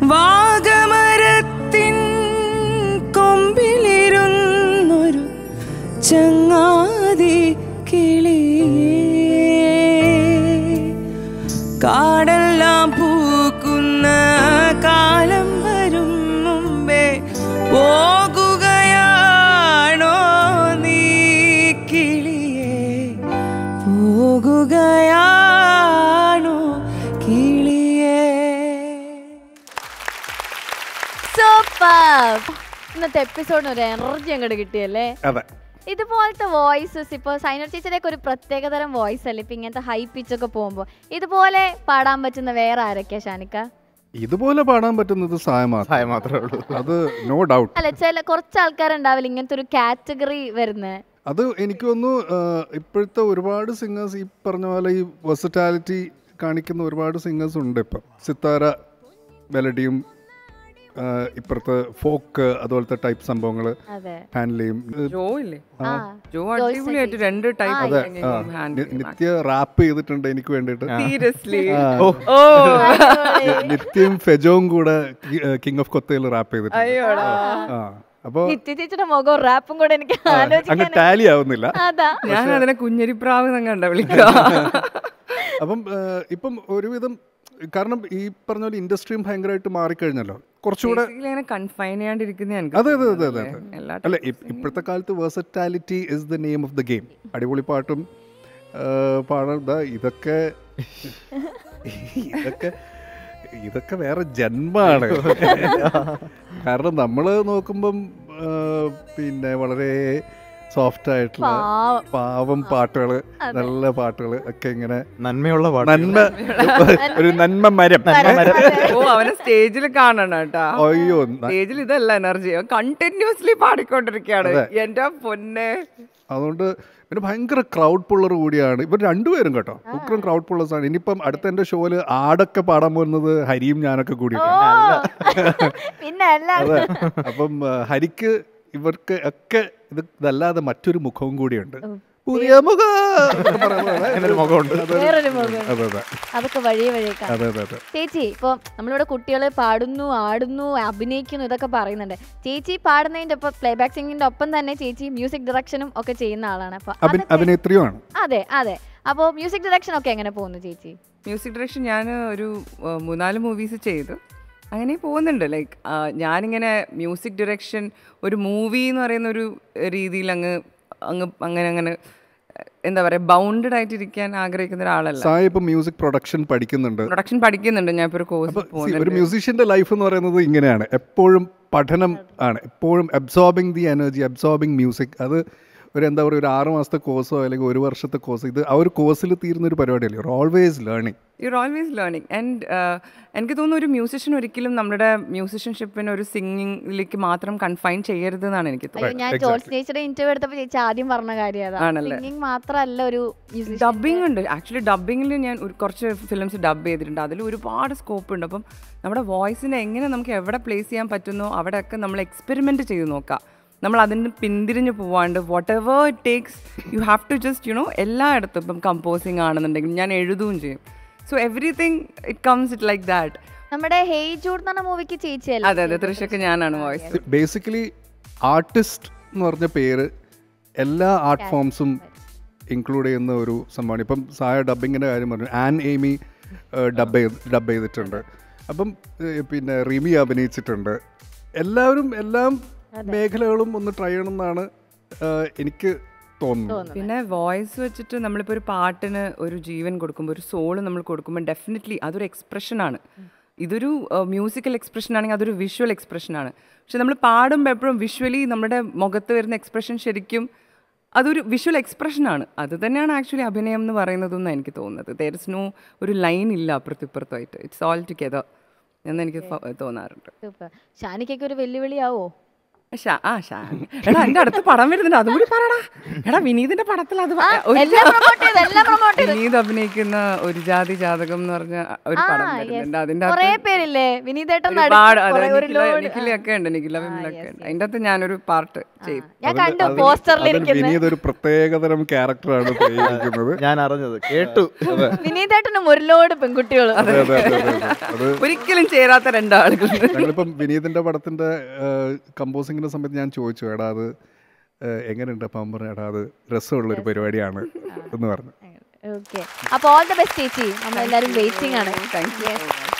വാഗമരത്തിൻ കൊമ്പിലിരുന്നൊരു ചങ്ങാതി കിളിയേ കാടെല്ലാം പൂക്കുന്ന കാലം വരും മുമ്പേ പോകുകയാണോ നീ കിളിയേ പോകുകയാണോ കിളിയേ സൂപ്പർ ഇന്നത്തെ എപ്പിസോഡിന് ഒരു എനർജി അങ്ങോട്ട് കിട്ടിയല്ലേ അതെ ഇതുപോലത്തെ വോയിസസ് ഇപ്പോൾ സൈനർ ചേച്ചിയുടെയൊക്കെ ഒരു പ്രത്യേകതരം വോയിസ് അല്ലേ ഇപ്പം ഇങ്ങനത്തെ ഹൈ പിച്ചൊക്കെ പോകുമ്പോൾ ഇതുപോലെ പാടാൻ പറ്റുന്ന വേറെ ആരൊക്കെയാ ഷാനിക്ക ഇതുപോലെ പാടാൻ പറ്റുന്നത് സായ മാത്രം സഹായം മാത്രമേ ഉള്ളൂ അത് നോ ഡൗട്ട് അല്ല ചില കുറച്ച് ആൾക്കാരുണ്ടാവില്ല ഇങ്ങനത്തെ ഒരു കാറ്റഗറി വരുന്നത് അത് എനിക്ക് തോന്നുന്നു ആ, ഇപ്പോഴത്തെ ഒരുപാട് സിംഗേഴ്സ് ഈ പറഞ്ഞ പോലെ ഈ വെർസറ്റാലിറ്റി കാണിക്കുന്ന ഒരുപാട് സിംഗേഴ്സ് ഉണ്ട് ഇപ്പം സിത്താര മെലഡിയും ആ, ഇപ്പുറത്തെ ഫോക്ക് അതുപോലത്തെ ടൈപ്പ് സംഭവങ്ങൾ അതെ ഹാൻഡിൽ ചെയ്യും ജോ ഇല്ലേ ആ ജോ അടിപൊളിയായിട്ട് രണ്ട് ടൈപ്പ് അതെ ആ, നി- നിത്യ റാപ്പ് ചെയ്തിട്ടുണ്ട് എനിക്ക് വേണ്ടിയിട്ട് സീരിയസ്ലി ഓ ഓ നിത്യം ഫെജോവും കൂടെ കിങ് ഓഫ് കൊത്തയിൽ റാപ്പ് ചെയ്തിട്ടുണ്ട് അയ്യോടാ ആ അപ്പോൾ നിത്യ ചേച്ചിയുടെ മുഖം റാപ്പും കൂടെ എനിക്ക് അങ്ങ് ആലോചിക്കാൻ ടാലി ആവുന്നില്ല അതാ ഞാൻ അതിനെ കുഞ്ഞരിപ്രാവ് എന്നങ്ങ് കണ്ട വിളിക്കുക അപ്പം ആ, ഇപ്പം ഒരുവിധം കാരണം ഈ പറഞ്ഞ പോലെ ഇൻഡസ്ട്രിയും ഭയങ്കരമായിട്ട് മാറിക്കഴിഞ്ഞല്ലോ കുറച്ചുകൂടെ Basically അങ്ങനെ കൺഫൈൻ ചെയ്യാണ്ടിരിക്കുന്ന എനിക്ക് അതെ അതെ അതെ അതെ തോന്നുന്നത് അതെ എല്ലാ അല്ല ഇ- ഇപ്പോഴത്തെ കാലത്ത് versatility is the name of the game അടിപൊളി പാട്ടും പാടുക ഇതൊക്കെ ഇതൊക്കെ ഇതൊക്കെ വേറെ ജന്മാണ് കാരണം നമ്മൾ നോക്കുമ്പം ആ, പിന്നെ വളരെ സോഫ്റ്റ് ആയിട്ടുള്ള പാവം. പാവം പാട്ടുകൾ നല്ല പാട്ടുകൾ ഒക്കെ ഇങ്ങനെ നന്മയുള്ള പാട്ട് നന്മ ഒരു നന്മ മരം ഓ അവനെ സ്റ്റേജിൽ കാണണം കേട്ടാ അയ്യോ ന- സ്റ്റേജിൽ ഇതല്ല എനർജി കണ്ടിന്യൂസ്ലി പാടിക്കൊണ്ടിരിക്കുകയാണ് എന്റെ പൊന്നെ അതുകൊണ്ട് പിന്നെ ഭയങ്കര ക്രൗഡ് പുള്ളർ കൂടിയാണ് ഇവർ രണ്ടുപേരും കേട്ടോ ഉഗ്രം ക്രൗഡ് പുള്ളേഴ്സ് ആണ് ഇനിയിപ്പം അടുത്ത എൻ്റെ ഷോയില് ആടൊക്കെ പാടാൻ പോകുന്നത് ഹരിയും ഞാനൊക്കെ കൂടിയിട്ടാണ് പിന്നെ അല്ല അതെ അപ്പം ആ, ഹരിക്ക് ഇവർക്ക് ഒക്കെ ഇത് ഇതല്ലാതെ മറ്റൊരു മുഖവും കൂടിയുണ്ട് പുതിയ മുഖം എന്നൊക്കെ പറയുന്ന പോലെ എന്നൊരു മുഖമുണ്ട് അതെ വേറൊരു മുഖം അതെ അതെ അതൊക്കെ വഴിയെ വഴിയെ കാണാം അതെ അതെ അതെ ചേച്ചി ഇപ്പൊ നമ്മളിവിടെ കുട്ടികൾ പാടുന്നു ആടുന്നു അഭിനയിക്കുന്നു ഇതൊക്കെ പറയുന്നുണ്ട് ചേച്ചി പാടുന്നതിന്റെ ഒപ്പം പ്ലേ ബാക്ക് സിംഗിന്റെ ഒപ്പം തന്നെ ചേച്ചി മ്യൂസിക് ഡയറക്ഷനും ഒക്കെ ചെയ്യുന്ന ആളാണ് അപ്പൊ അഭി അതൊക്കെ- അഭിനേത്രിയുമാണ് അതെ അതെ അപ്പോൾ മ്യൂസിക് ഡയറക്ഷൻ ഒക്കെ എങ്ങനെ പോകുന്നു ചേച്ചി മ്യൂസിക് ഡയറക്ഷൻ ഞാൻ ഒരു ആ, മൂന്നാല് മൂവീസ് ചെയ്തു അങ്ങനെ പോകുന്നുണ്ട് ലൈക്ക് ഞാനിങ്ങനെ മ്യൂസിക് ഡയറക്ഷൻ ഒരു മൂവി എന്ന് പറയുന്ന ഒരു രീതിയിൽ അങ്ങ് അങ്ങ് അങ്ങനെ അങ്ങനെ എന്താ പറയുക ബൗണ്ടഡ് ആയിട്ട് ഇരിക്കാൻ ആഗ്രഹിക്കുന്ന ഒരാളല്ല സായി ഇപ്പം മ്യൂസിക് പ്രൊഡക്ഷൻ പഠിക്കുന്നുണ്ട് പ്രൊഡക്ഷൻ പഠിക്കുന്നുണ്ട് ഞാൻ ഇപ്പോൾ ഒരു കോഴ്സ് See, ഒരു പോകുന്നുണ്ട് മ്യൂസീഷ്യന്റെ ലൈഫ് എന്ന് പറയുന്നത് ഇങ്ങനെയാണ് എപ്പോഴും പഠനം ആണ് എപ്പോഴും absorbing the energy absorbing music അത് ഒരു എന്താ പറയുക ഒരു ആറ് മാസത്തെ കോഴ്സോ അല്ലെങ്കിൽ ഒരു വർഷത്തെ കോഴ്സോ ഇത് ആ ഒരു കോഴ്സിൽ തീരുന്ന ഒരു പരിപാടിയല്ലേ you always learning you are always learning and എനിക്ക് തോന്നുന്നു ഒരു മ്യൂസിഷ്യൻ ഒരിക്കലും നമ്മുടെ മ്യൂസിഷ്യൻഷിപ്പിനെ ഒരു സിംഗിങ്ങിലേക്ക് മാത്രം കൺഫൈൻ ചെയ്യരുതെന്നാണ് എനിക്ക് അയ്യോ തോന്നുന്നത് ഞാൻ ജോൾസ് ചേച്ചിയുടെ ഇന്റർവ്യൂ എടുത്തപ്പോൾ ചേച്ചി ആദ്യം പറഞ്ഞ കാര്യം അതാ ആണല്ലേ? സിംഗിങ് മാത്രമല്ല ഒരു musician. ഡബിങ് ഉണ്ട് ആക്ച്വലി ഡബിങ്ങിൽ ഞാൻ ഒരു കുറച്ച് ഫിലിംസ് ഡബ് ചെയ്തിട്ടുണ്ട് അതിൽ ഒരുപാട് സ്കോപ്പ് ഉണ്ട് അപ്പം നമ്മുടെ വോയിസിനെ എങ്ങനെ നമുക്ക് എവിടെ പ്ലേസ് ചെയ്യാൻ പറ്റുന്നോ അവിടെയൊക്കെ നമ്മൾ എക്സ്പെരിമെൻറ്റ് ചെയ്ത് നോക്കാം നമ്മൾ അതിന് പിന്തിരിഞ്ഞ് പോവാണ്ട് whatever it takes you have to just you know എല്ലായിടത്തും ഇപ്പം കമ്പോസിങ് ആണെന്നുണ്ടെങ്കിൽ ഞാൻ എഴുതുകയും ചെയ്യും so everything it comes it like that നമ്മുടെ ഹേയ് ജൂഡ് എന്ന് പറഞ്ഞ മൂവിക്ക് ചേച്ചിയല്ല അതെ അതെ തൃശ്ശക്ക് ഞാനാണ് വോയിസ് ബേസിക്കലി ആർട്ടിസ്റ്റ് എന്ന് പറഞ്ഞ പേര് എല്ലാ ആർട്ട് ഫോംസും ഇൻക്ലൂഡ് ചെയ്യുന്ന ഒരു സംഭവമാണ് ഇപ്പം സായ ഡബിങ്ങിൻ്റെ കാര്യം പറഞ്ഞു ആൻ എയ്മി ഡബ് ചെയ്ത് ഡബ് ചെയ്തിട്ടുണ്ട് അപ്പം ഏഹ്, പിന്നെ റിമി അഭിനയിച്ചിട്ടുണ്ട് എല്ലാവരും എല്ലാം മേഖലകളും ഒന്ന് ട്രൈ ചെയ്യണമെന്നാണ് ഏഹ്, എനിക്ക് തോന്നുന്നത് പിന്നെ വോയിസ് വെച്ചിട്ട് നമ്മളിപ്പോൾ ഒരു പാട്ടിന് ഒരു ജീവൻ കൊടുക്കുമ്പോൾ ഒരു സോള് നമ്മൾ കൊടുക്കുമ്പോൾ ഡെഫിനറ്റ്ലി അതൊരു എക്സ്പ്രഷനാണ് ഇതൊരു മ്യൂസിക്കൽ എക്സ്പ്രഷൻ ആണെങ്കിൽ അതൊരു വിഷ്വൽ എക്സ്പ്രഷനാണ് പക്ഷെ നമ്മൾ പാടുമ്പോൾ എപ്പോഴും വിഷ്വലി നമ്മുടെ മുഖത്ത് വരുന്ന എക്സ്പ്രഷൻ ശരിക്കും അതൊരു വിഷ്വൽ എക്സ്പ്രഷനാണ് അത് തന്നെയാണ് ആക്ച്വലി അഭിനയം എന്ന് പറയുന്നതെന്ന് എനിക്ക് തോന്നുന്നത് ദർ ഇസ് നോ ഒരു ലൈൻ ഇല്ല അപ്പുറത്തിപ്പുറത്തായിട്ട് ഇറ്റ്സ് ഓൾ ടുഗെദർ എന്ന് എനിക്ക് ഫ- തോന്നാറുണ്ട് സൂപ്പർ ഷാനിക്കൊക്കെ ഒരു വെല്ലുവിളിയാവോ ഷാ ആ ഷാ എടാ എന്റെ അടുത്ത് പടം വരുന്നുണ്ട് അതുകൂടി പറയടാ എടാ വിനീതിന്റെ പടത്തിൽ അത് ആ, ഒരു എല്ലാം promote ചെയ്തു, എല്ലാം promote ചെയ്തു. വിനീത് അഭിനയിക്കുന്ന ഒരു ജാതി ജാതകം എന്ന് പറഞ്ഞ ഒരു ആ, പടം yes. വരുന്നുണ്ട് അതിന്റെ കുറേ അകത്ത് പേരില്ലേ വിനീതേട്ടൻ ഒരുപാട് അത് കുറേ ഒരു നിഖില- load. നിഖിലയൊക്കെ ഉണ്ട് നിഖില വിമലൊക്കെ ഉണ്ട് അതിന്റെ അകത്ത് ഞാനൊരു പാർട്ട് ചെയ്യും ഞാൻ കണ്ടു അതിൽ- പോസ്റ്ററിൽ അതിൽ ഇരിക്കുന്നത് വിനീത് ഒരു പ്രത്യേകതരം ക്യാരക്ടറാണ് ചെയ്തിരിക്കുന്നത് ഞാൻ അറിഞ്ഞത് കേട്ടു വിനീതേട്ടനും ഒരു ലോഡ് പെൺകുട്ടികളും അതെ അതെ അതെ അതെ, അതെ. അത് ഒരിക്കലും ചേരാത്ത രണ്ടാളുകൾ ഞങ്ങളിപ്പം വിനീതിന്റെ പടത്തിന്റെ കമ്പോസിങ്ങിന്റെ സമയത്ത് ഞാൻ ചോദിച്ചു എടാ അത് ഏഹ്, എങ്ങനെയുണ്ട് അപ്പം അവൻ പറഞ്ഞു എടാ അത് രസമുള്ള ഒരു പരിപാടിയാണ് എന്ന് പറഞ്ഞു ഓക്കെ അപ്പൊ ഓൾ ദ ബെസ്റ്റ് ചേച്ചി നമ്മളെല്ലാരും വെയിറ്റിംഗ് ആണ് താങ്ക് യു